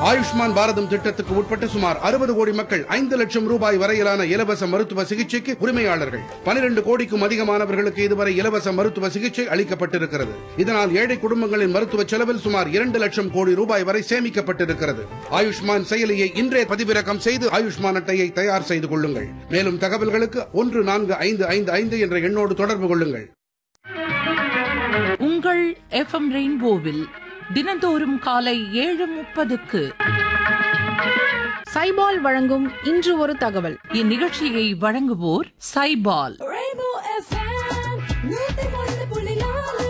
ஆயுஷ்மான் பாரதம் திட்டத்துக்கு உட்பட்ட சுமார் அறுபது கோடி மக்கள் ஐந்து லட்சம் ரூபாய் வரையிலான இலவச மருத்துவ சிகிச்சைக்கு உரிமையாளர்கள் பனிரெண்டு கோடிக்கும் அதிகமானவர்களுக்கு இதுவரை இலவச மருத்துவ சிகிச்சை அளிக்கப்பட்டிருக்கிறது இதனால் ஏழை குடும்பங்களின் மருத்துவ செலவில் சுமார் இரண்டு லட்சம் கோடி ரூபாய் வரை சேமிக்கப்பட்டிருக்கிறது ஆயுஷ்மான் செயலியை இன்றே பதிவிறக்கம் செய்து ஆயுஷ்மான் அட்டையை தயார் செய்து கொள்ளுங்கள் மேலும் தகவல்களுக்கு ஒன்று நான்கு ஐந்து ஐந்து ஐந்து என்ற எண்ணோடு தொடர்பு கொள்ளுங்கள் உங்கள் எஃப்எம் ரெயின்போவில் தினந்தோறும் காலை ஏழு முப்பதுக்கு சைபால் வழங்கும் இன்று ஒரு தகவல் இந்நிகழ்ச்சியை வழங்குவோர் சைபால் Rainbow FM, நூத்தி ஒன்று புள்ளி நாலு.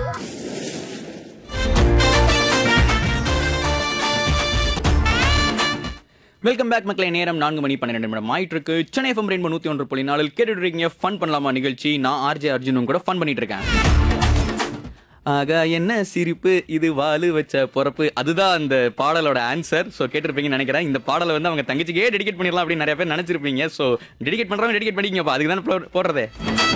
வெல்கம் பேக் மக்களே நேரம் நான்கு மணி பன்னிரெண்டு நிமிடம் ஆயிட்டு இருக்கு சென்னை எஃப்எம் ரெயின்போ நூத்தி ஒன்று புள்ளி நாலில் கேட்டுட்டு இருக்கீங்க ஃபன் பண்ணலாமா நிகழ்ச்சி நான் ஆர்ஜே அர்ஜுனும் கூட ஃபன் பண்ணிட்டு இருக்கேன் ஆக என்ன சிரிப்பு இது வாலு வச்ச பொறப்பு அதுதான் அந்த பாடலோட ஆன்சர் ஸோ கேட்டிருப்பீங்கன்னு நினைக்கிறேன் இந்த பாடலை வந்து அவங்க தங்கச்சிக்கே டெடிகேட் பண்ணிடலாம் அப்படின்னு நிறைய பேர் நினைச்சிருப்பீங்க ஸோ டெடிகேட் பண்றவங்க டெடிகேட் பண்ணிக்கங்கப்பா அதுக்கு தானே போடுறதே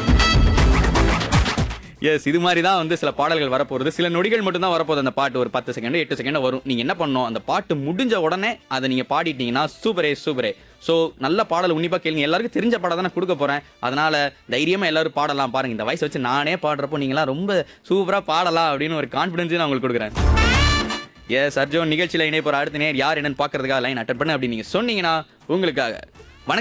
எஸ் இது மாதிரி தான் வந்து சில பாடல்கள் வரப்போகுது சில நொடிகள் மட்டும் தான் வரப்போகுது அந்த பாட்டு ஒரு பத்து செகண்ட் எட்டு செகண்ட் வரும் நீங்க என்ன பண்ணணும் அந்த பாட்டு முடிஞ்ச உடனே அதை நீங்க பாடிட்டீங்கன்னா சூப்பரே சூப்பரே ஸோ நல்ல பாடல் உன்னிப்பா கேளுங்க எல்லாருக்கும் தெரிஞ்ச பாடம் தான் நான் கொடுக்க போறேன் அதனால தைரியமா எல்லாரும் பாடலாம் பாருங்க இந்த வயசு வச்சு நானே பாடுறப்போ நீங்களாம் ரொம்ப சூப்பரா பாடலாம் அப்படின்னு ஒரு கான்ஃபிடன்ஸ் நான் உங்களுக்கு கொடுக்குறேன் எஸ் அர்ஜுன் நிகழ்ச்சியில் இணைய போற அடுத்த நேர் யார் என்னன்னு பார்க்கறதுக்காக லைன் அட்டன் பண்ணு அப்படின்னு நீங்க சொன்னீங்கன்னா உங்களுக்காக